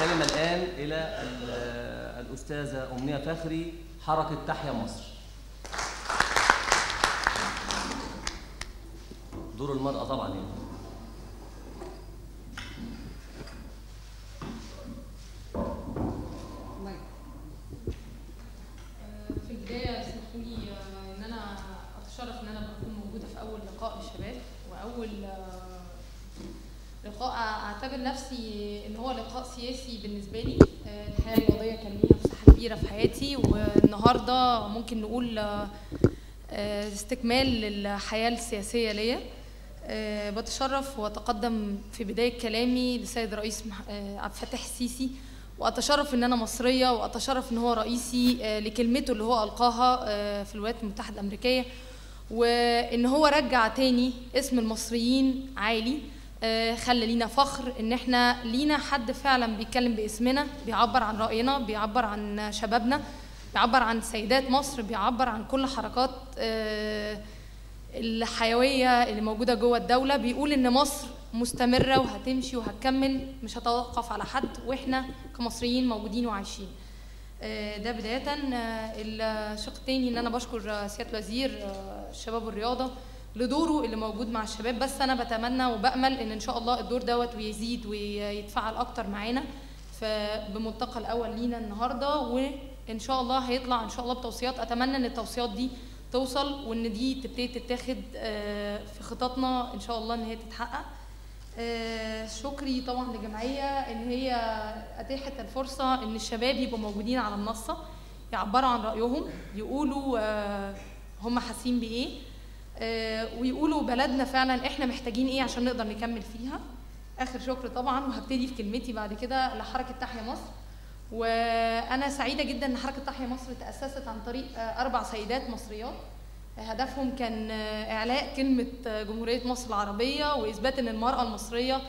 الكلمة الآن إلى ال- الأستاذة أمنية فخري حركة تحيا مصر دور المرأة طبعا يعني في البداية اسمحوا لي آه، إن أنا أتشرف إن أنا بكون موجودة في أول لقاء للشباب وأول آه، لقاء أعتبر نفسي إن هو لقاء سياسي بالنسبة لي آه، الحياة الرياضية كان ليها مساحة كبيرة في حياتي والنهاردة ممكن نقول آه، آه، استكمال للحياة السياسية ليا آه، بتشرف واتقدم في بدايه كلامي للسيد رئيس مح- آه، عبد الفتاح السيسي واتشرف ان انا مصريه واتشرف ان هو رئيسي آه، لكلمته اللي هو القاها آه، في الولايات المتحده الامريكيه وان هو رجع تاني اسم المصريين عالي آه، خلى لينا فخر ان احنا لينا حد فعلا بيتكلم باسمنا بيعبر عن راينا بيعبر عن شبابنا بيعبر عن سيدات مصر بيعبر عن كل حركات آه، الحيويه اللي موجوده جوه الدوله بيقول ان مصر مستمره وهتمشي وهتكمل مش هتوقف على حد واحنا كمصريين موجودين وعايشين آه، ده بدايه آه، الشق الثاني ان انا بشكر آه، سياده الوزير آه، الشباب والرياضه لدوره اللي موجود مع الشباب بس انا بتمنى وبامل ان ان شاء الله الدور دوت ويزيد ويتفعل اكتر معانا فبملتقى الاول لينا النهارده وان شاء الله هيطلع ان شاء الله بتوصيات اتمنى ان التوصيات دي توصل وان دي تبتدي تتاخد آه، في خططنا ان شاء الله ان هي تتحقق آه، شكري طبعا للجمعيه ان هي اتاحت الفرصه ان الشباب يبقوا موجودين على المنصه يعبروا عن رايهم يقولوا آه، هم حاسين بايه آه، ويقولوا بلدنا فعلا احنا محتاجين ايه عشان نقدر نكمل فيها اخر شكر طبعا وهبتدي في كلمتي بعد كده لحركه تحيا مصر وانا سعيده جدا ان حركه تحيا مصر تاسست عن طريق آه، اربع سيدات مصريات هدفهم كان آه، اعلاء كلمه آه، جمهوريه مصر العربيه واثبات ان المراه المصريه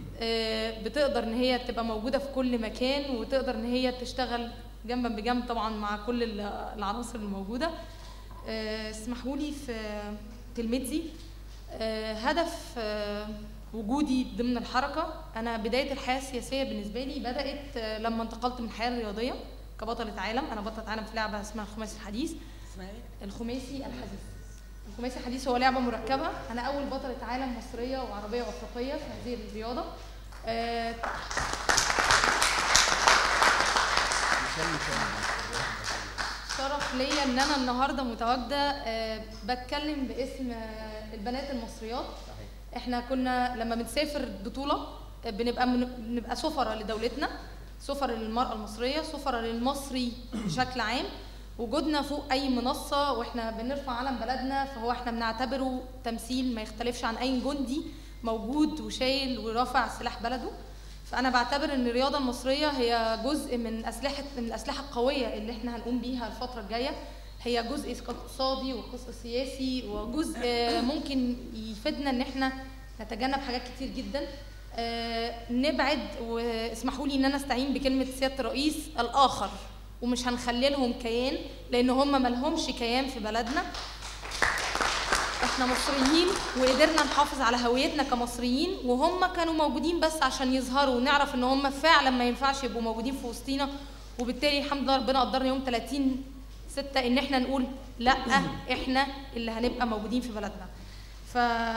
آه، بتقدر ان هي تبقى موجوده في كل مكان وتقدر ان هي تشتغل جنبا بجنب طبعا مع كل ال- العناصر الموجوده آه، اسمحوا لي في كلمتي آه، هدف آه، وجودي ضمن الحركة أنا بداية الحياة السياسية بالنسبة لي بدأت آه، لما انتقلت من الحياة الرياضية كبطلة عالم أنا بطلة عالم في لعبة اسمها الخماسي الحديث اسمها ايه؟ الخماسي الحديث الخماسي الحديث هو لعبة مركبة أنا أول بطلة عالم مصرية وعربية وأفريقية في هذه الرياضة آه، شرف ليا ان انا النهارده متواجده آه، بتكلم باسم آه، البنات المصريات احنا كنا لما بنسافر بطوله آه، بنبقى من بنبقى سفراء لدولتنا سفراء للمراه المصريه سفراء للمصري بشكل عام وجودنا فوق اي منصه واحنا بنرفع علم بلدنا فهو احنا بنعتبره تمثيل ما يختلفش عن اي جندي موجود وشايل ورافع سلاح بلده فانا بعتبر ان الرياضه المصريه هي جزء من اسلحه من الاسلحه القويه اللي احنا هنقوم بيها الفتره الجايه هي جزء اقتصادي وجزء سياسي وجزء ممكن يفيدنا ان احنا نتجنب حاجات كتير جدا آه، نبعد واسمحوا لي ان انا استعين بكلمه سياده الرئيس الاخر ومش هنخلي لهم كيان لان هم ملهمش كيان في بلدنا احنا مصريين وقدرنا نحافظ على هويتنا كمصريين وهم كانوا موجودين بس عشان يظهروا ونعرف ان هم فعلا ما ينفعش يبقوا موجودين في وسطينا وبالتالي الحمد لله ربنا قدرنا يوم 30 6 ان احنا نقول لا احنا اللي هنبقى موجودين في بلدنا ف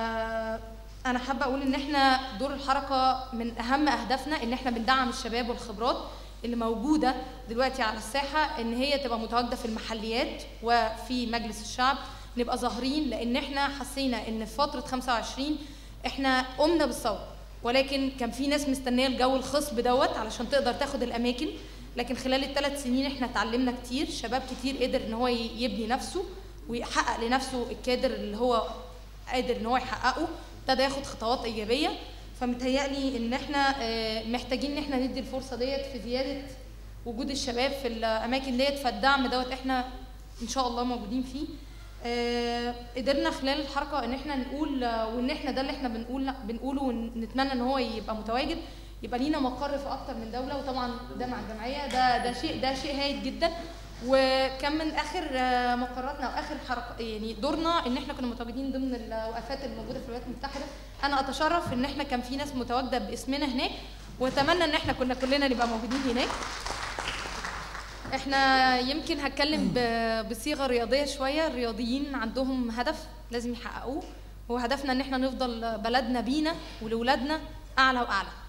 انا حابه اقول ان احنا دور الحركه من اهم اهدافنا ان احنا بندعم الشباب والخبرات اللي موجوده دلوقتي على الساحه ان هي تبقى متواجده في المحليات وفي مجلس الشعب نبقى ظاهرين لان احنا حسينا ان في فتره 25 احنا قمنا بالثوره ولكن كان في ناس مستنيه الجو الخصب دوت علشان تقدر تاخد الاماكن لكن خلال الثلاث سنين احنا اتعلمنا كتير شباب كتير قدر ان هو يبني نفسه ويحقق لنفسه الكادر اللي هو قادر ان هو يحققه ابتدى ياخد خطوات ايجابيه فمتهيألي ان احنا آه، محتاجين ان احنا ندي الفرصه ديت في زياده وجود الشباب في الاماكن ديت فالدعم دوت احنا ان شاء الله موجودين فيه آه، قدرنا خلال الحركه ان احنا نقول آه، وان احنا ده اللي احنا بنقول بنقوله ونتمنى ان هو يبقى متواجد يبقى لينا مقر في اكتر من دوله وطبعا ده مع الجمعيه ده ده شيء ده شيء هايل جدا وكان من اخر آه، مقراتنا واخر حركه يعني دورنا ان احنا كنا متواجدين ضمن الوقفات الموجوده في الولايات المتحده انا اتشرف ان احنا كان في ناس متواجده باسمنا هناك واتمنى ان احنا كنا كلنا نبقى موجودين هناك احنا يمكن هتكلم ب- بصيغه رياضيه شويه الرياضيين عندهم هدف لازم يحققوه هو هدفنا ان احنا نفضل بلدنا بينا ولولادنا اعلى واعلى